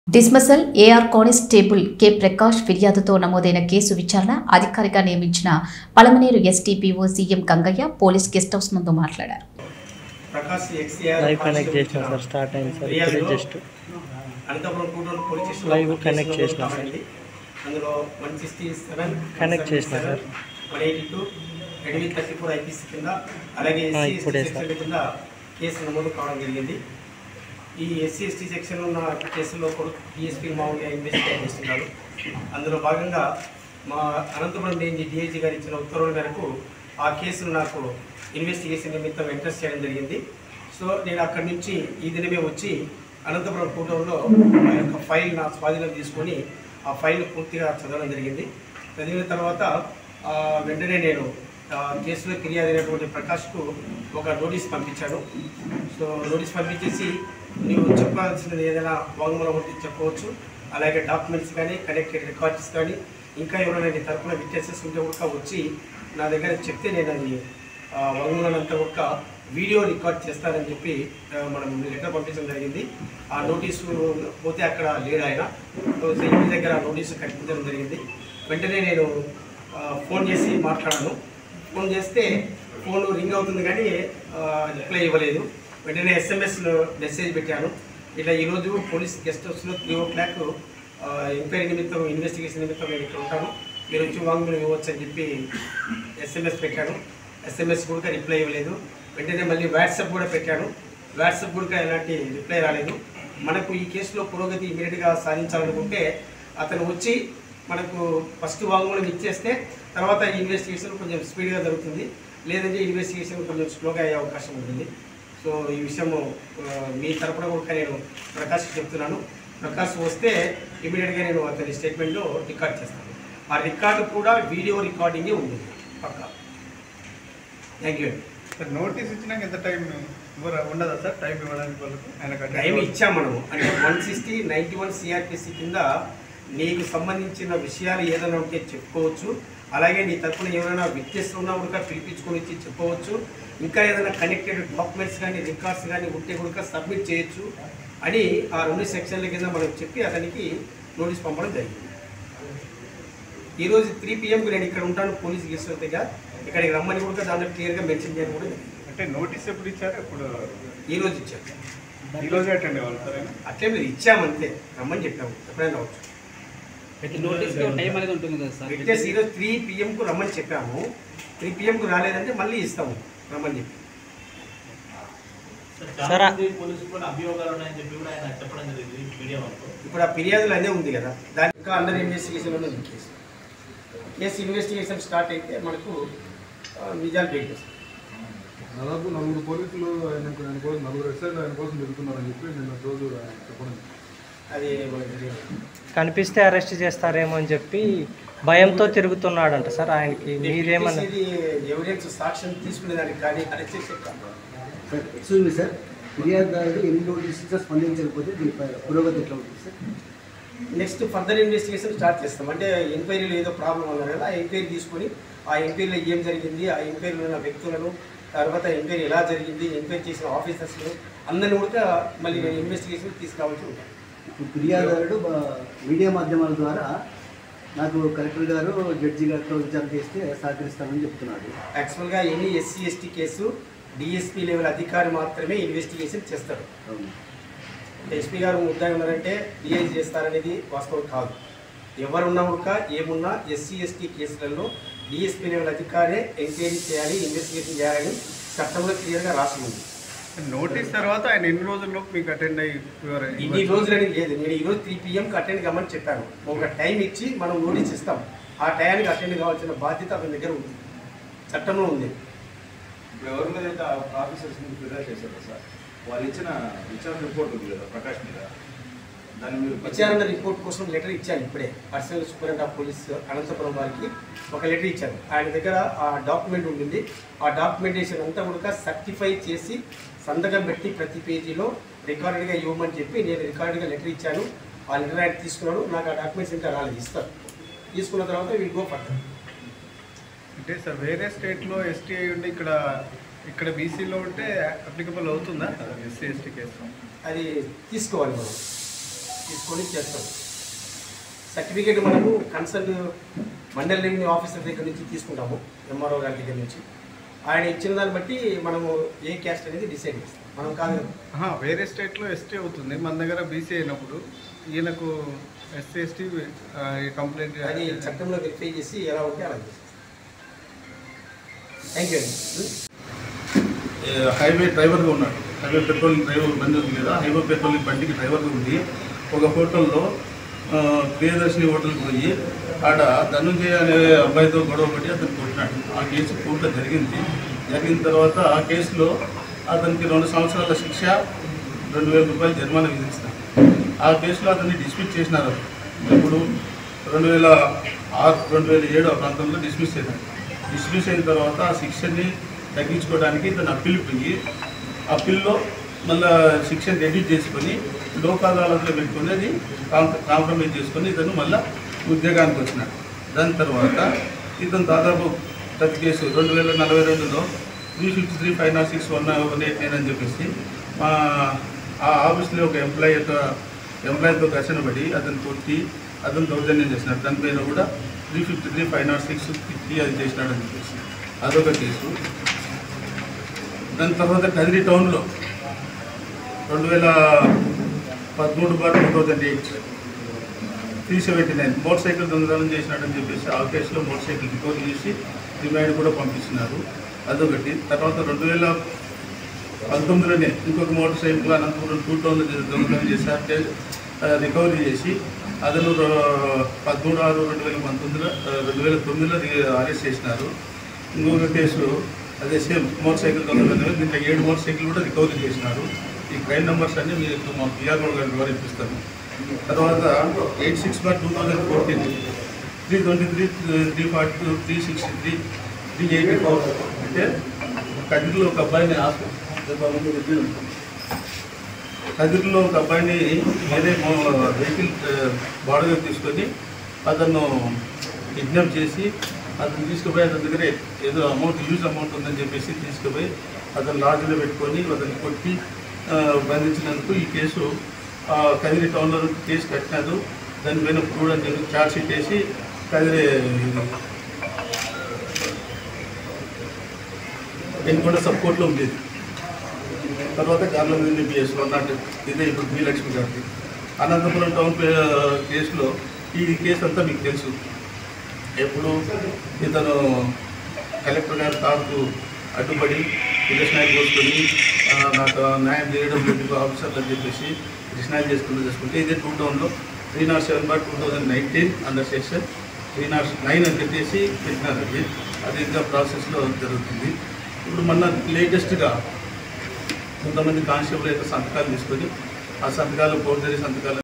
డిస్మసల్ AR constable K Prakash ఫిర్యాదుతో నమోదైన case విచారణ అధికారిగా నియమించిన Palamaneru SDPO CM Gangaiah police guest house ముందు మాట్లాడారు ప్రకాశ్ ఎక్స్ఆర్ లైవ్ కనెక్ట్ చేసిన సార్ స్టార్ట్ అయింది సార్ ఇప్పుడే just Anantapuram Kuturu police station live connect చేసిన సార్. అందులో వన్ సిక్స్టీ సెవెన్ కనెక్ట్ చేసిన సార్. వన్ ఎయిటీ టూ ఎనిమిది థర్టీ ఫోర్ ఐపీసీ కింద అలాగే ఆ, ఎస్సీ ఇప్పుడే ఎస్టీ సార్. సెక్షన్ కింద కేసు నమోదు కావడం జరిగింది ఈ ఎస్సీ ఎస్టీ సెక్షన్ ఉన్న కేసులో కూడా డిఎస్పీ మామూలుగా ఇన్వెస్టిగేట్ చేస్తున్నారు అందులో భాగంగా మా అనంతపురం రేంజ్ డిఐజీ గారు ఇచ్చిన ఉత్తర్వుల మేరకు ఆ కేసును నాకు ఇన్వెస్టిగేషన్ నిమిత్తం ఇంట్రెస్ట్ చేయడం జరిగింది సో నేను అక్కడి నుంచి ఈ దినమే వచ్చి అనంతపురం కూటంలో ఆ యొక్క ఫైల్ నా స్వాధీనం తీసుకొని ఆ ఫైల్ పూర్తిగా చదవడం జరిగింది చదివిన తర్వాత ఆ, వెంటనే నేను ఆ, కేసులో ఫిర్యాదు అయినటువంటి ప్రకాష్కు ఒక నోటీస్ పంపించాను సో నోటీస్ పంపించేసి నీవు చెప్పాల్సినది ఏదైనా వాంగ్మూలం ఉంటే చెప్పవచ్చు అలాగే డాక్యుమెంట్స్ కానీ కనెక్టెడ్ రికార్డ్స్ కానీ ఇంకా ఎవరైనా నీ తరపున విట్నెసెస్ ఉంటే కూడా వచ్చి నా దగ్గర చెప్తే నేను అది ఆ, వాంగ్మూలం అంతా కూడా వీడియో రికార్డ్ చేస్తానని చెప్పి ఆ, మనం లెటర్ పంపించడం జరిగింది ఆ నోటీసు పోతే అక్కడ లేడు ఆయన సో ఇంటి దగ్గర ఆ నోటీసు కనిపించడం జరిగింది వెంటనే నేను ఆ, ఫోన్ చేసి మాట్లాడాను ఫోన్ చేస్తే ఫోన్ రింగ్ అవుతుంది కానీ రిప్లై ఇవ్వలేదు వెంటనే ఎస్ఎంఎస్లో మెసేజ్ పెట్టాను ఇట్లా ఈరోజు పోలీస్ గెస్ట్ హౌస్లో త్రీ ఓ క్లాక్ ఎంక్వైరీ నిమిత్తం ఇన్వెస్టిగేషన్ నిమిత్తం నేను ఇక్కడ ఉంటాను మీరు వచ్చి వాంగ్మూలం ఇవ్వచ్చు అని చెప్పి ఎస్ఎంఎస్ పెట్టాను ఎస్ఎంఎస్ కూడా రిప్లై ఇవ్వలేదు వెంటనే మళ్ళీ వాట్సాప్ కూడా పెట్టాను వాట్సాప్ కూడా ఎలాంటి రిప్లై రాలేదు మనకు ఈ కేసులో పురోగతి ఇమీడియట్గా సాధించాలనుకుంటే అతను వచ్చి మనకు ఫస్ట్ వాంగ్మూలం ఇచ్చేస్తే తర్వాత ఇన్వెస్టిగేషన్ కొంచెం స్పీడ్గా జరుగుతుంది లేదంటే ఇన్వెస్టిగేషన్ కొంచెం స్లోగా అయ్యే అవకాశం ఉంటుంది సో ఈ విషయము ఆ, మీ తరపున కూడా నేను ప్రకాష్ చెప్తున్నాను ప్రకాష్ వస్తే ఇమీడియట్గా నేను అతని స్టేట్మెంట్లో రికార్డ్ చేస్తాను ఆ రికార్డు కూడా వీడియో రికార్డింగే ఉంటుంది పక్కా థ్యాంక్ యూ అండి సార్ నోటీస్ ఇచ్చినాక ఎంత టైం ఇవ్వరా ఉండదా సార్ టైం ఇవ్వడానికి వాళ్ళకు ఆయన టైం ఇచ్చాం మనము అంటే one sixty ninety one CrPC కింద నీకు సంబంధించిన విషయాలు ఏదైనా ఉంటే చెప్పుకోవచ్చు అలాగే నీ తరపున ఎవరైనా విట్నెస్ ఉన్నా కూడా పిలిపించుకొని వచ్చి చెప్పవచ్చు ఇంకా ఏదైనా కనెక్టెడ్ డాక్యుమెంట్స్ కానీ రికార్డ్స్ కానీ ఉంటే కూడా సబ్మిట్ చేయొచ్చు అని ఆ రెండు సెక్షన్ల కింద మనం చెప్పి అతనికి నోటీస్ పంపడం జరిగింది ఈరోజు త్రీ పిఎంకి నేను ఇక్కడ ఉంటాను పోలీస్ గెస్ట్ దగ్గర ఇక్కడికి రమ్మని కూడా దాంట్లో క్లియర్గా మెన్షన్ చేయడం కూడా జరిగింది. అంటే నోటీస్ ఎప్పుడు ఇచ్చారు ఎప్పుడు ఈ రోజు ఇచ్చాను ఈ రోజే అటెండ్ అవ్వాలి సార్ ఆయన అట్లే మీరు ఇచ్చామంతే రమ్మని చెప్పాము ఎప్పుడైనా రావచ్చు నోటీస్ టైం అనేది ఉంటుంది కదా సార్ విట్నెస్ ఈరోజు త్రీ పిఎంకు రమ్మని చెప్పాము త్రీ పిఎంకు రాలేదంటే మళ్ళీ ఇస్తాము రమ్మని చెప్పి సార్, ఆ- పోలీసులు కూడా అభియోగాలు ఉన్నాయని చెప్పి కూడా ఆయన చెప్పడం జరిగింది మీడియా వరకు ఇప్పుడు ఆ ఫిర్యాదులు అదే ఉంది కదా దాని ఇంకా అండర్ ఇన్వెస్టిగేషన్ ఉంది కేసు కేసు ఇన్వెస్టిగేషన్ స్టార్ట్ అయితే మనకు ఆ, నిజాలు బయటకు వస్తాయి. దాదాపు నలుగురు పోలీసులు ఆయన ఆయన కోసం నలుగురు ఎస్ఐలు ఆయన కోసం తిరుగుతున్నారని చెప్పి నిన్న రోజు ఆయన చెప్పడం అది మనకు తెలియదు. కనిపిస్తే అరెస్ట్ చేస్తారేమో అని చెప్పి భయంతో తిరుగుతున్నాడంట సార్ ఆయనకి మీరేమన్నా ఇది ఎవిడెన్స్ సాక్ష్యం తీసుకునే దానికి కానీ అరెస్ట్ చేసే కాదు. సార్ ఎక్స్క్యూజ్ మీ సార్ ఫిర్యాదుదారుడు ఎన్ని నోటీస్ ఇచ్చినా స్పందించకపోతే దీనిపై పురోగతి ఎట్లా ఉంటుంది sir next further investigation start చేస్తాం అంటే ఎంక్వైరీలో ఏదో ప్రాబ్లం ఉన్నారు కదా ఆ ఎంక్వైరీ తీసుకొని ఆ ఎంక్వైరీలో ఏం జరిగింది ఆ ఎంక్వైరీలో ఉన్న వ్యక్తులను తర్వాత ఎంక్వైరీ ఎలా జరిగింది ఎంక్వైరీ చేసిన ఆఫీసర్స్ను అందరిని కూడా మళ్ళీ నేను ఇన్వెస్టిగేషన్ తీసుకురావాల్సి ఉంటాను ఇప్పుడు ఫిర్యాదుదారుడు బ- మీడియా మాధ్యమాల ద్వారా నాకు కలెక్టర్ గారు జడ్జి గారితో విచారణ చేస్తే సహకరిస్తామని చెప్తున్నాడు యాక్చువల్గా any SC ST case DSP level అధికారి మాత్రమే ఇన్వెస్టిగేషన్ చేస్తారు అవును ఎస్పీ గారు ముద్దాయి ఉన్నారంటే డిఐజీ చేస్తారనేది వాస్తవం కాదు ఎవరున్నా కూడా ఏమున్నా ఎస్సీ ఎస్టీ కేసులలో డిఎస్పీ లెవెల్ అధికారే ఎంక్వైరీ చేయాలి ఇన్వెస్టిగేషన్ చేయాలని చట్టంలో క్లియర్గా రాసి ఉంది నోటీస్ తర్వాత ఆయన ఎన్ని రోజుల్లో మీకు అటెండ్ అయ్యి వివర- ఇన్ని రోజులని లేదు నేను ఈరోజు త్రీ పిఎంకి అటెండ్ కామని చెప్పాను ఒక టైం ఇచ్చి మనం నోటీస్ ఇస్తాం ఆ టైంకి అటెండ్ కావాల్సిన బాధ్యత అతని దగ్గర ఉంది చట్టంలో ఉంది ఇప్పుడు ఎవరి మీద అయితే ఆఫీసర్స్ మీద ఫిర్యాదు చేశారు సార్ వాళ్ళు ఇచ్చిన విచారణ రిపోర్ట్ ఉంది కదా ప్రకాష్ మీద దాన్ని మీరు విచారణ రిపోర్ట్ కోసం లెటర్ ఇచ్చాను ఇప్పుడే personal superintendent of police Anantapuram వారికి ఒక లెటర్ ఇచ్చాను ఆయన దగ్గర ఆ డాక్యుమెంట్ ఉంటుంది ఆ డాక్యుమెంటేషన్ అంతా కూడా సర్టిఫై చేసి సంతకం పెట్టి ప్రతి పేజీలో రికార్డెడ్గా ఇవ్వమని చెప్పి నేను రికార్డుగా లెటర్ ఇచ్చాను ఆ లెటర్ ఆయన తీసుకున్నాడు నాకు ఆ డాక్యుమెంట్స్ ఇంకా రాలేదు ఇస్తాను తీసుకున్న తర్వాత వీల్ గో ఫర్దర్ అంటే సార్ వేరే స్టేట్లో ఎస్టీ అయి ఉండి ఇక్కడ ఇక్కడ బీసీలో ఉంటే అప్లికబుల్ అవుతుందా ఎస్సీ ఎస్టీ కేసు అది తీసుకోవాలి మనం తీసుకొని చేస్తాం సర్టిఫికేట్ మనము కన్సల్ట్ మండల్ రెవెన్యూ ఆఫీసర్ దగ్గర నుంచి తీసుకుంటాము ఎంఆర్ఓ గారి దగ్గర నుంచి ఆయన ఇచ్చిన దాన్ని బట్టి మనము ఏ క్యాస్ట్ అనేది డిసైడ్ చేస్తాం మనం కాదు కదా. ఆహా, వేరే స్టేట్లో ఎస్టీ అవుతుంది మన దగ్గర బీసీ అయినప్పుడు ఈయనకు ఎస్సీ ఎస్టీ కంప్లైంట్ అది చట్టంలో వెరిఫై చేసి ఎలా ఉంటే అలా చేస్తాం థ్యాంక్ యూ అండి ఏ, హైవే డ్రైవర్గా ఉన్నాడు హైవే పెట్రోలింగ్ డ్రైవర్ బండి ఉంది కదా హైవే పెట్రోలింగ్ బండికి డ్రైవర్గా ఉండి ఒక హోటల్లో ఆ, ప్రియదర్శిని హోటల్కి పోయి ఆడ ధనుంజయ అనే అబ్బాయితో గొడవ పడి అతను కొట్టినాడు ఆ కేసు కోర్టులో జరిగింది జరిగిన తర్వాత ఆ కేసులో అతనికి రెండు సంవత్సరాల శిక్ష రెండు వేల రూపాయలు జరిమానా విధించినారు ఆ కేసులో అతన్ని డిస్మిస్ చేసినారు ఇప్పుడు రెండు వేల ఆరు రెండు వేల ఏడు ఆ ప్రాంతంలో డిస్మిస్ చేశారు డిస్మిస్ అయిన తర్వాత ఆ శిక్షని తగ్గించుకోవడానికి ఇతను అప్పీల్ పోయి అప్పీల్లో మళ్ళా శిక్షను రెడ్యూస్ చేసుకొని లోక్ అదాలత్లో పెట్టుకొని అది కాంప్ర కాంప్రమైజ్ చేసుకొని ఇతను మళ్ళా ఉద్యోగానికి వచ్చినాడు దాని తర్వాత ఇతను దాదాపు ప్రతి కేసు రెండు వేల నలభై రెండులో three fifty three five nought six one one eight nine అని చెప్పేసి మా ఆ ఆఫీస్లో ఒక ఎంప్లాయీ యొక్క ఎంప్లాయీతో ఘర్షణ పడి అతను కొట్టి అతను దౌర్జన్యం చేసినాడు దానిపైన కూడా three fifty three five nought six three అది చేసినాడు అని చెప్పేసి అదొక కేసు దాని తర్వాత కదిరి టౌన్లో రెండు వేల పదమూడు bar two thousand eight three seventy nine motor cycle దొంగతనం చేసినాడని చెప్పేసి ఆ కేసులో మోటార్ సైకిల్ రికవర్ చేసి రిమాండ్ కూడా పంపిస్తున్నారు అదొకటి తర్వాత రెండు వేల పంతొమ్మిదిలోనే ఇంకొక మోటార్ సైకిల్ అనంతపురం టూ టౌన్లో దొంగతనం చేశారు రికవరీ చేసి అతను రో- పదమూడు ఆరు రెండు వేల పంతొమ్మిదిలో ఆ, రెండు వేల తొమ్మిదిలో రి- అరెస్ట్ చేసినారు ఇంకొక కేసు అదే సేమ్ మోటార్ సైకిల్ దొంగతనం దీంట్లో ఏడు మోటార్ సైకిల్ కూడా రికవరీ చేసినారు ఈ క్రైమ్ నెంబర్స్ అన్ని మీకు మా పిఆర్ఓ గారి ద్వారా ఇప్పిస్తాను తర్వాత eight six bar two thousand fourteen three twenty three three forty two three sixty three three eighty four అంటే కదిరిలో ఒక అబ్బాయిని ఆస్ప- కదిరిలో ఒక అబ్బాయిని వేరే వెహికల్ బాడుగా తీసుకొని అతను కిడ్నాప్ చేసి అతను తీసుకుపోయి అతని దగ్గర ఏదో అమౌంట్ యూజ్ అమౌంట్ ఉందని చెప్పేసి తీసుకుపోయి అతను లాడ్జ్లో పెట్టుకొని అతన్ని కొట్టి ఆ, బంధించినందుకు ఈ కేసు ఆ, కదిరి టౌన్లో కేసు కట్టినారు దానిపైన ప్రూవ్ అని చెప్పి ఛార్జ్ షీట్ వేసి కదిరి ఎన్కొండ సబ్ కోర్టులో ఉండేది తర్వాత గార్లంది బిఎస్ వన్ నాట్ ఇదే ఇప్పుడు బి లక్ష్మి గారికి అనంతపురం టౌన్ పే- కేసులో ఈ కేసు అంతా మీకు తెలుసు ఎప్పుడు ఇతను కలెక్టర్ గారి కారుకు అడ్డుపడి కృష్ణాయిలు పోసుకొని ఆ, నాకు న్యాయం చేయడం లేదు ఆఫీసర్లు అని చెప్పేసి కృష్ణాయిలు చేసుకుంటూ చేసుకుంటే ఇదే టూ టౌన్లో three nought seven bar two thousand nineteen under section three nought nine అని చెప్పేసి పెట్టినారు అది అది ఇంకా ప్రాసెస్లో జరుగుతుంది ఇప్పుడు మొన్న లేటెస్ట్గా కొంతమంది కానిస్టేబుల్ యొక్క సంతకాలు తీసుకొని ఆ సంతకాలు ఫోర్జరీ సంతకాలు